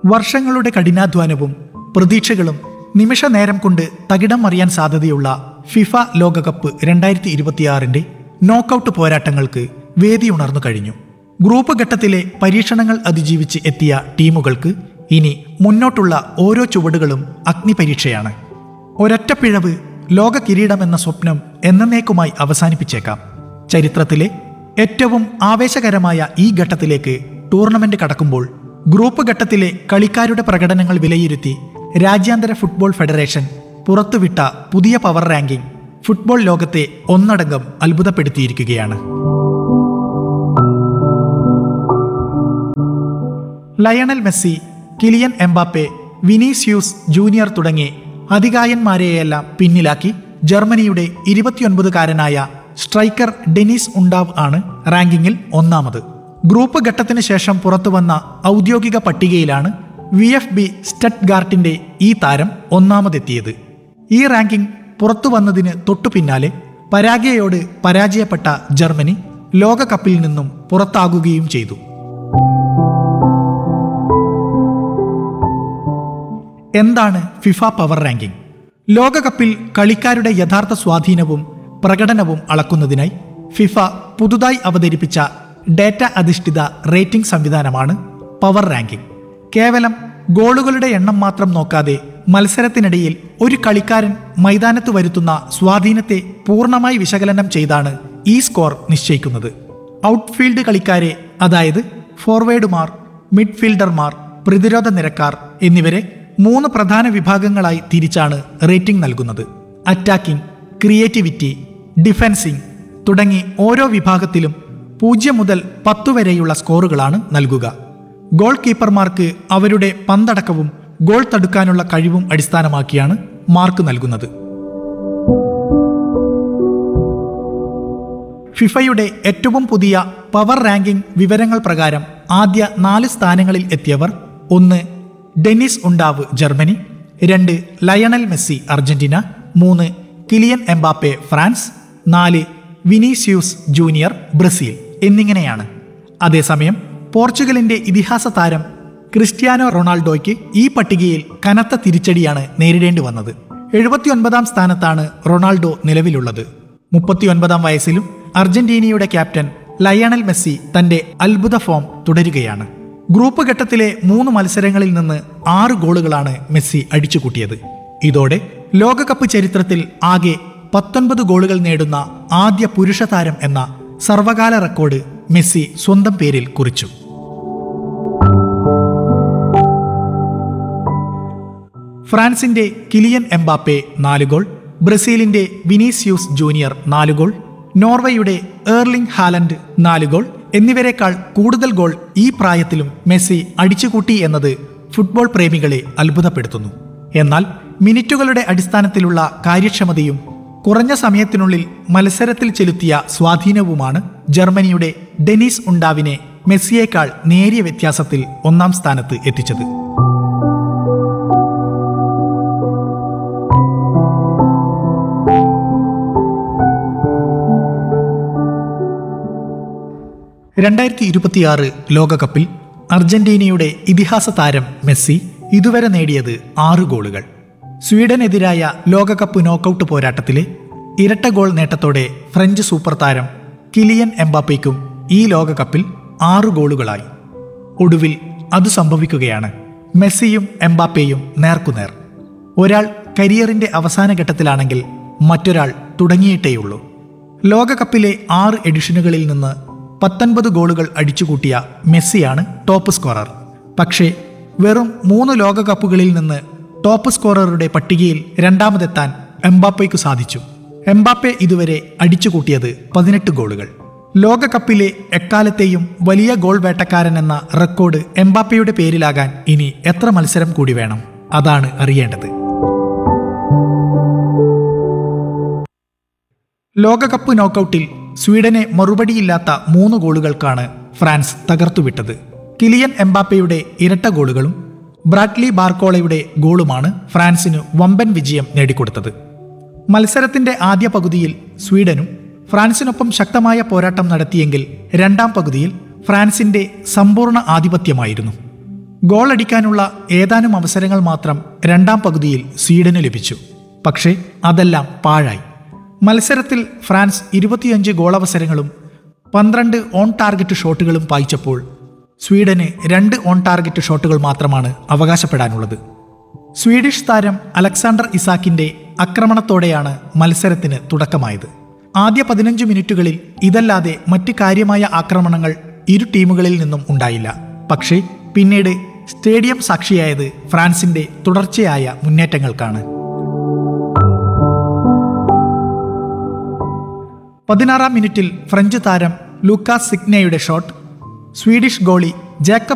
വർഷങ്ങളുടെ കഠിനാധ്വാനവും പ്രതീക്ഷകളും നിമിഷ നേരം കൊണ്ട് തകിടം മറിയാൻ സാധ്യതയുള്ള ഫിഫ ലോകകപ്പ് രണ്ടായിരത്തി ഇരുപത്തിയാറിന്റെ നോക്കൌട്ട് പോരാട്ടങ്ങൾക്ക് വേദിയുണർന്നു കഴിഞ്ഞു ഗ്രൂപ്പ് ഘട്ടത്തിലെ പരീക്ഷണങ്ങൾ അതിജീവിച്ച് എത്തിയ ടീമുകൾക്ക് ഇനി മുന്നോട്ടുള്ള ഓരോ ചുവടുകളും അഗ്നിപരീക്ഷയാണ് ഒരൊറ്റ പിഴവ് ലോക കിരീടമെന്ന സ്വപ്നം എന്നേക്കുമായി അവസാനിപ്പിച്ചേക്കാം ചരിത്രത്തിലെ ഏറ്റവും ആവേശകരമായ ഈ ഘട്ടത്തിലേക്ക് ടൂർണമെന്റ് കടക്കുമ്പോൾ ഗ്രൂപ്പ് ഘട്ടത്തിലെ കളിക്കാരുടെ പ്രകടനങ്ങൾ വിലയിരുത്തി രാജ്യാന്തര ഫുട്ബോൾ ഫെഡറേഷൻ പുറത്തുവിട്ട പുതിയ പവർ റാങ്കിംഗ് ഫുട്ബോൾ ലോകത്തെ ഒന്നടങ്കം അത്ഭുതപ്പെടുത്തിയിരിക്കുകയാണ് Lionel Messi Kylian Mbappe Vinicius junior തുടങ്ങി അധികായന്മാരെയെല്ലാം പിന്നിലാക്കി ജർമ്മനിയുടെ ഇരുപത്തിയൊൻപതുകാരനായ സ്ട്രൈക്കർ ഡെനിസ് ഉണ്ടാവ് ആണ് റാങ്കിങ്ങിൽ ഒന്നാമത് ഗ്രൂപ്പ് ഘട്ടത്തിന് ശേഷം പുറത്തുവന്ന ഔദ്യോഗിക പട്ടികയിലാണ് വി എഫ് ബി സ്റ്റഡ്ഗാർട്ടിന്റെ ഈ താരം ഒന്നാമതെത്തിയത് ഈ റാങ്കിംഗ് പുറത്തു വന്നതിന് തൊട്ടു പിന്നാലെ പരാഗ്വയോട് പരാജയപ്പെട്ട ജർമ്മനി ലോകകപ്പിൽ നിന്നും പുറത്താകുകയും ചെയ്തു എന്താണ് ഫിഫ പവർ റാങ്കിംഗ് ലോകകപ്പിൽ കളിക്കാരുടെ യഥാർത്ഥ സ്വാധീനവും പ്രകടനവും അളക്കുന്നതിനായി ഫിഫ പുതുതായി അവതരിപ്പിച്ച ഡേറ്റ അധിഷ്ഠിത റേറ്റിംഗ് സംവിധാനമാണ് പവർ റാങ്കിംഗ് കേവലം ഗോളുകളുടെ എണ്ണം മാത്രം നോക്കാതെ മത്സരത്തിനിടയിൽ ഒരു കളിക്കാരൻ മൈതാനത്ത് വരുത്തുന്ന സ്വാധീനത്തെ പൂർണ്ണമായി വിശകലനം ചെയ്താണ് ഈ സ്കോർ നിശ്ചയിക്കുന്നത് ഔട്ട്ഫീൽഡ് കളിക്കാരെ അതായത് ഫോർവേഡുമാർ മിഡ്ഫീൽഡർമാർ പ്രതിരോധ നിരക്കാർ എന്നിവരെ മൂന്ന് പ്രധാന വിഭാഗങ്ങളായി തിരിച്ചാണ് റേറ്റിംഗ് നൽകുന്നത് അറ്റാക്കിംഗ് ക്രിയേറ്റിവിറ്റി ഡിഫെൻസിംഗ് തുടങ്ങി ഓരോ വിഭാഗത്തിലും പൂജ്യം മുതൽ പത്ത് വരെയുള്ള സ്കോറുകളാണ് നൽകുക ഗോൾ കീപ്പർമാർക്ക് അവരുടെ പന്തടക്കവും ഗോൾ തടുക്കാനുള്ള കഴിവും അടിസ്ഥാനമാക്കിയാണ് മാർക്ക് നൽകുന്നത് ഫിഫയുടെ ഏറ്റവും പുതിയ പവർ റാങ്കിംഗ് വിവരങ്ങൾ പ്രകാരം ആദ്യ നാല് സ്ഥാനങ്ങളിൽ എത്തിയവർ ഒന്ന് ഡെന്നിസ് ഉണ്ടാവ് ജർമ്മനി രണ്ട് ലയണൽ മെസ്സി അർജന്റീന മൂന്ന് കിലിയൻ എംബാപ്പെ ഫ്രാൻസ് നാല് വിനീസ്യൂസ് ജൂനിയർ ബ്രസീൽ എന്നിങ്ങനെയാണ് അതേസമയം പോർച്ചുഗലിന്റെ ഇതിഹാസ താരം ക്രിസ്ത്യാനോ റൊണാൾഡോയ്ക്ക് ഈ പട്ടികയിൽ കനത്ത തിരിച്ചടിയാണ് നേരിടേണ്ടി വന്നത് എഴുപത്തിയൊൻപതാം സ്ഥാനത്താണ് റൊണാൾഡോ നിലവിലുള്ളത് മുപ്പത്തിയൊൻപതാം വയസ്സിലും അർജന്റീനയുടെ ക്യാപ്റ്റൻ ലയണൽ മെസ്സി തന്റെ അത്ഭുത ഫോം തുടരുകയാണ് ഗ്രൂപ്പ് ഘട്ടത്തിലെ മൂന്ന് മത്സരങ്ങളിൽ നിന്ന് ആറ് ഗോളുകളാണ് മെസ്സി അടിച്ചുകൂട്ടിയത് ഇതോടെ ലോകകപ്പ് ചരിത്രത്തിൽ ആകെ പത്തൊൻപത് ഗോളുകൾ നേടുന്ന ആദ്യ പുരുഷ താരം എന്ന സർവകാല റെക്കോർഡ് മെസ്സി സ്വന്തം പേരിൽ കുറിച്ചു ഫ്രാൻസിന്റെ കിലിയൻ എംബാപ്പെ നാല് ഗോൾ ബ്രസീലിന്റെ വിനീസ്യൂസ് ജൂനിയർ നാല് ഗോൾ നോർവേയുടെ ഏർലിംഗ് ഹാലൻഡ് നാല് ഗോൾ എന്നിവരെക്കാൾ കൂടുതൽ ഗോൾ ഈ പ്രായത്തിലും മെസ്സി അടിച്ചുകൂട്ടി എന്നത് ഫുട്ബോൾ പ്രേമികളെ അത്ഭുതപ്പെടുത്തുന്നു എന്നാൽ മിനിറ്റുകളുടെ അടിസ്ഥാനത്തിലുള്ള കാര്യക്ഷമതയും കുറഞ്ഞ സമയത്തിനുള്ളിൽ മത്സരത്തിൽ ചെലുത്തിയ സ്വാധീനവുമാണ് ജർമ്മനിയുടെ ഡെനിസ് ഉണ്ടാവിനെ മെസ്സിയേക്കാൾ നേരിയ വ്യത്യാസത്തിൽ ഒന്നാം സ്ഥാനത്ത് എത്തിച്ചത് രണ്ടായിരത്തി ഇരുപത്തിയാറ് ലോകകപ്പിൽ അർജന്റീനയുടെ ഇതിഹാസ താരം മെസ്സി ഇതുവരെ നേടിയത് ആറ് ഗോളുകൾ സ്വീഡനെതിരായ ലോകകപ്പ് നോക്കൌട്ട് പോരാട്ടത്തിലെ ഇരട്ട ഗോൾ നേട്ടത്തോടെ ഫ്രഞ്ച് സൂപ്പർ താരം കിലിയൻ എംബാപ്പയ്ക്കും ഈ ലോകകപ്പിൽ ആറ് ഗോളുകളായി ഒടുവിൽ അത് സംഭവിക്കുകയാണ് മെസ്സിയും എംബാപ്പയും നേർക്കുനേർ ഒരാൾ കരിയറിന്റെ അവസാന ഘട്ടത്തിലാണെങ്കിൽ മറ്റൊരാൾ തുടങ്ങിയിട്ടേയുള്ളൂ ലോകകപ്പിലെ ആറ് എഡിഷനുകളിൽ നിന്ന് പത്തൊൻപത് ഗോളുകൾ അടിച്ചുകൂട്ടിയ മെസ്സിയാണ് ടോപ്പ് സ്കോറർ പക്ഷേ വെറും മൂന്ന് ലോകകപ്പുകളിൽ നിന്ന് ടോപ്പ് സ്കോററുടെ പട്ടികയിൽ രണ്ടാമതെത്താൻ എംബാപ്പയ്ക്ക് സാധിച്ചു എംബാപ്പെ ഇതുവരെ അടിച്ചുകൂട്ടിയത് പതിനെട്ട് ഗോളുകൾ ലോകകപ്പിലെ എക്കാലത്തെയും വലിയ ഗോൾ വേട്ടക്കാരൻ എന്ന റെക്കോർഡ് എംബാപ്പയുടെ പേരിലാകാൻ ഇനി എത്ര മത്സരം കൂടി വേണം അതാണ് അറിയേണ്ടത് ലോകകപ്പ് നോക്കൌട്ടിൽ സ്വീഡനെ മറുപടിയില്ലാത്ത മൂന്ന് ഗോളുകൾക്കാണ് ഫ്രാൻസ് തകർത്തുവിട്ടത് കിലിയൻ എംബാപ്പയുടെ ഇരട്ട ഗോളുകളും ബ്രാഡ്ലി ബാർക്കോളയുടെ ഗോളുമാണ് ഫ്രാൻസിന് വമ്പൻ വിജയം നേടിക്കൊടുത്തത് മത്സരത്തിന്റെ ആദ്യ പകുതിയിൽ സ്വീഡനും ഫ്രാൻസിനൊപ്പം ശക്തമായ പോരാട്ടം നടത്തിയെങ്കിൽ രണ്ടാം പകുതിയിൽ ഫ്രാൻസിന്റെ സമ്പൂർണ്ണ ആധിപത്യമായിരുന്നു ഗോളടിക്കാനുള്ള ഏതാനും അവസരങ്ങൾ മാത്രം രണ്ടാം പകുതിയിൽ സ്വീഡന് ലഭിച്ചു പക്ഷേ അതെല്ലാം പാഴായി മത്സരത്തിൽ ഫ്രാൻസ് ഇരുപത്തിയഞ്ച് ഗോളവസരങ്ങളും പന്ത്രണ്ട് ഓൺ ടാർഗറ്റ് ഷോട്ടുകളും പായിച്ചപ്പോൾ സ്വീഡന് രണ്ട് ഓൺ ടാർഗറ്റ് ഷോട്ടുകൾ മാത്രമാണ് അവകാശപ്പെടാനുള്ളത് സ്വീഡിഷ് താരം അലക്സാണ്ടർ ഇസാക്കിന്റെ ആക്രമണത്തോടെയാണ് മത്സരത്തിന് തുടക്കമായത് ആദ്യ പതിനഞ്ച് മിനിറ്റുകളിൽ ഇതല്ലാതെ മറ്റ് കാര്യമായ ആക്രമണങ്ങൾ ഇരു ടീമുകളിൽ നിന്നും ഉണ്ടായില്ല പക്ഷേ പിന്നീട് സ്റ്റേഡിയം സാക്ഷിയായത് ഫ്രാൻസിന്റെ തുടർച്ചയായ മുന്നേറ്റങ്ങൾക്കാണ് പതിനാറാം മിനിറ്റിൽ ഫ്രഞ്ച് താരം ലൂക്കാസ് സിഗ്നയുടെ ഷോട്ട് സ്വീഡിഷ് ഗോളി ജേക്കബ്